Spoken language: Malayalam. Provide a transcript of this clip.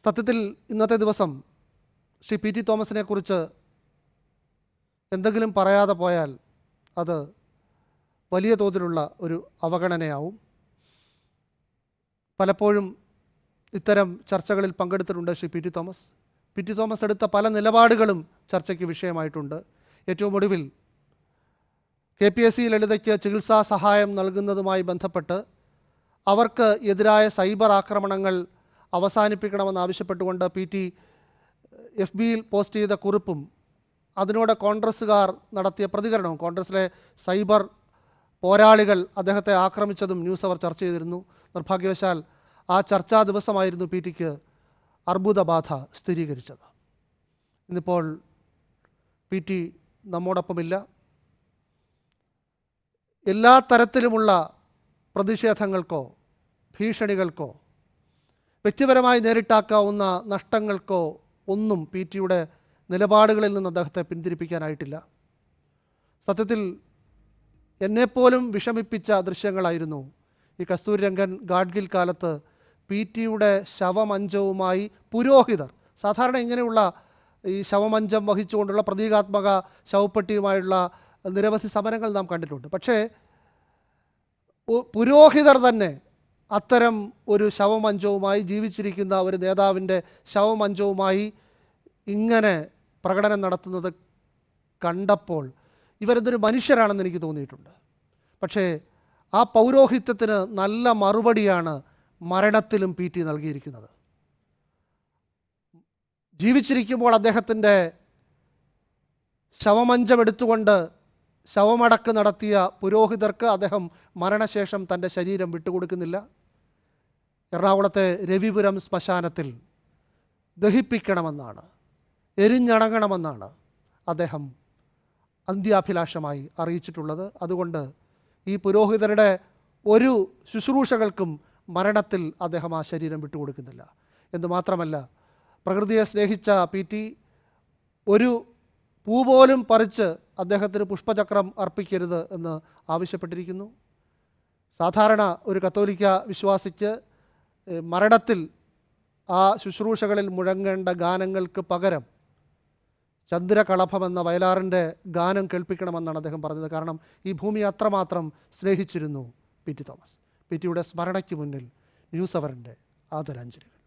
സത്യത്തിൽ ഇന്നത്തെ ദിവസം ശ്രീ പി ടി തോമസിനെ കുറിച്ച് എന്തെങ്കിലും പറയാതെ പോയാൽ അത് വലിയ തോതിലുള്ള ഒരു അവഗണനയാവും പലപ്പോഴും ഇത്തരം ചർച്ചകളിൽ പങ്കെടുത്തിട്ടുണ്ട് Shri P T Thomas P T Thomas എടുത്ത പല നിലപാടുകളും ചർച്ചയ്ക്ക് വിഷയമായിട്ടുണ്ട് ഏറ്റവും ഒടുവിൽ കെ പി എസ് സി ലളിതയ്ക്ക് ചികിത്സാ സഹായം നൽകുന്നതുമായി ബന്ധപ്പെട്ട് അവർക്ക് എതിരായ സൈബർ ആക്രമണങ്ങൾ അവസാനിപ്പിക്കണമെന്നാവശ്യപ്പെട്ടുകൊണ്ട് പി ടി എഫ് ബിയിൽ പോസ്റ്റ് ചെയ്ത കുറിപ്പും അതിനോട് കോൺഗ്രസ്സുകാർ നടത്തിയ പ്രതികരണവും കോൺഗ്രസിലെ സൈബർ പോരാളികൾ അദ്ദേഹത്തെ ആക്രമിച്ചതും ന്യൂസ് അവർ ചർച്ച ചെയ്തിരുന്നു നിർഭാഗ്യവശാൽ ആ ചർച്ചാ ദിവസമായിരുന്നു പി ടിക്ക് അർബുദബാധ സ്ഥിരീകരിച്ചത് ഇന്നിപ്പോൾ പി ടി നമ്മോടൊപ്പമില്ല എല്ലാ തരത്തിലുമുള്ള പ്രതിഷേധങ്ങൾക്കോ ഭീഷണികൾക്കോ വ്യക്തിപരമായി നേരിട്ടാക്കാവുന്ന നഷ്ടങ്ങൾക്കോ ഒന്നും പി ടിയുടെ നിലപാടുകളിൽ നിന്ന് അദ്ദേഹത്തെ പിന്തിരിപ്പിക്കാനായിട്ടില്ല സത്യത്തിൽ എന്നെപ്പോലും വിഷമിപ്പിച്ച ദൃശ്യങ്ങളായിരുന്നു ഈ കസ്തൂരിരംഗൻ ഗാഡ്ഗിൽ കാലത്ത് പി ടിയുടെ ശവമഞ്ചവുമായി പുരോഹിതർ സാധാരണ ഇങ്ങനെയുള്ള ഈ ശവമഞ്ചം വഹിച്ചുകൊണ്ടുള്ള പ്രതീകാത്മക ശവപ്പെട്ടിയുമായുള്ള നിരവധി സമരങ്ങൾ നാം കണ്ടിട്ടുണ്ട് പക്ഷേ പു- പുരോഹിതർ തന്നെ അത്തരം ഒരു ശവമഞ്ചവുമായി ജീവിച്ചിരിക്കുന്ന ഒരു നേതാവിൻ്റെ ശവമഞ്ചവുമായി ഇങ്ങനെ പ്രകടനം നടത്തുന്നത് കണ്ടപ്പോൾ ഇവരെന്തൊരു മനുഷ്യരാണെന്ന് എനിക്ക് തോന്നിയിട്ടുണ്ട് പക്ഷേ ആ പൗരോഹിത്യത്തിന് നല്ല മറുപടിയാണ് മരണത്തിലും പി ടി നൽകിയിരിക്കുന്നത് ജീവിച്ചിരിക്കുമ്പോൾ അദ്ദേഹത്തിൻ്റെ ശവമഞ്ചം എടുത്തുകൊണ്ട് ശവമടക്ക് നടത്തിയ പുരോഹിതർക്ക് അദ്ദേഹം മരണശേഷം തൻ്റെ ശരീരം വിട്ടുകൊടുക്കുന്നില്ല എറണാകുളത്തെ രവിപുരം ശ്മശാനത്തിൽ ദഹിപ്പിക്കണമെന്നാണ് എരിഞ്ഞണങ്ങണമെന്നാണ് അദ്ദേഹം അന്ത്യാഭിലാഷമായി അറിയിച്ചിട്ടുള്ളത് അതുകൊണ്ട് ഈ പുരോഹിതരുടെ ഒരു ശുശ്രൂഷകൾക്കും മരണത്തിൽ അദ്ദേഹം ആ ശരീരം വിട്ടുകൊടുക്കുന്നില്ല എന്ന് മാത്രമല്ല പ്രകൃതിയെ സ്നേഹിച്ച പി ടി ഒരു പൂ പോലും പറിച്ച് അദ്ദേഹത്തിന് പുഷ്പചക്രം അർപ്പിക്കരുത് എന്ന് ആവശ്യപ്പെട്ടിരിക്കുന്നു സാധാരണ ഒരു കത്തോലിക്ക വിശ്വാസിക്ക് ഏഹ്, മരണത്തിൽ ആ ശുശ്രൂഷകളിൽ മുഴങ്ങേണ്ട ഗാനങ്ങൾക്ക് പകരം ചന്ദ്രകളഭം എന്ന വയലാറിൻ്റെ ഗാനം കേൾപ്പിക്കണമെന്നാണ് അദ്ദേഹം പറഞ്ഞത് കാരണം ഈ ഭൂമി അത്രമാത്രം സ്നേഹിച്ചിരുന്നു പി ടി തോമസ് പി ടിയുടെ സ്മരണയ്ക്ക് മുന്നിൽ ന്യൂസ് അവറിൻ്റെ ആദരാഞ്ജലികൾ